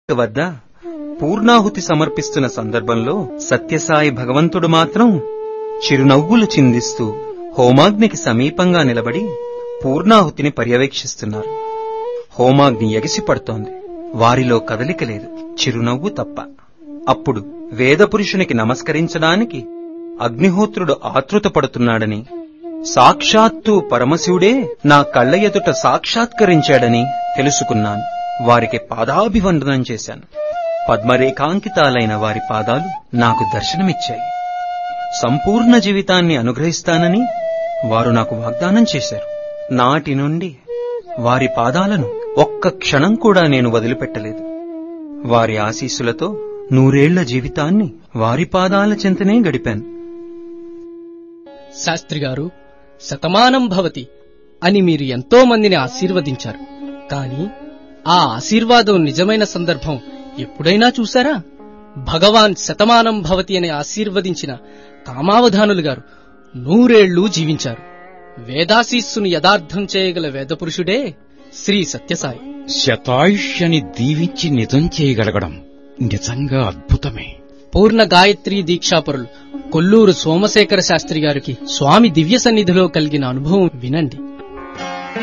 వద్ద పూర్ణాహుతి సమర్పిస్తున్న సందర్భంలో సత్యసాయి భగవంతుడు మాత్రం చిరునవ్వులు చిందిస్తూ హోమాగ్నికి సమీపంగా నిలబడి పూర్ణాహుతిని పర్యవేక్షిస్తున్నారు హోమాగ్ని ఎగిసిపడుతోంది వారిలో కదలిక లేదు చిరునవ్వు తప్ప అప్పుడు వేదపురుషునికి నమస్కరించడానికి అగ్నిహోత్రుడు ఆతృతపడుతున్నాడని సాక్షాత్తు పరమశివుడే నా కళ్ళ ఎదుట సాక్షాత్కరించాడని తెలుసుకున్నాను వారికి పాదాభివందనం చేశాను పద్మరేఖాంకితాలైన వారి పాదాలు నాకు దర్శనమిచ్చాయి సంపూర్ణ జీవితాన్ని అనుగ్రహిస్తానని వారు నాకు వాగ్దానం చేశారు నాటి నుండి వారి పాదాలను ఒక్క క్షణం కూడా నేను వదిలిపెట్టలేదు వారి ఆశీస్సులతో నూరేళ్ల జీవితాన్ని వారి పాదాల చెంతనే గడిపాను శాస్త్రి గారు శతమానం భవతి అని మీరు ఎంతో మందిని ఆశీర్వదించారు కానీ ఆ ఆశీర్వాదం నిజమైన సందర్భం ఎప్పుడైనా చూశారా భగవాన్ శతమానం భవతి అని ఆశీర్వదించిన కామావధానులు గారు నూరేళ్లు జీవించారు వేదాశీస్సును యథార్థం చేయగల వేదపురుషుడే శ్రీ సత్యసాయి శతాయుష్యని దీవించి నిజం చేయగలగడం నిజంగా అద్భుతమే పూర్ణ గాయత్రి దీక్షాపరులు కొల్లూరు సోమశేఖర శాస్త్రి గారికి స్వామి దివ్య సన్నిధిలో కలిగిన అనుభవం వినండి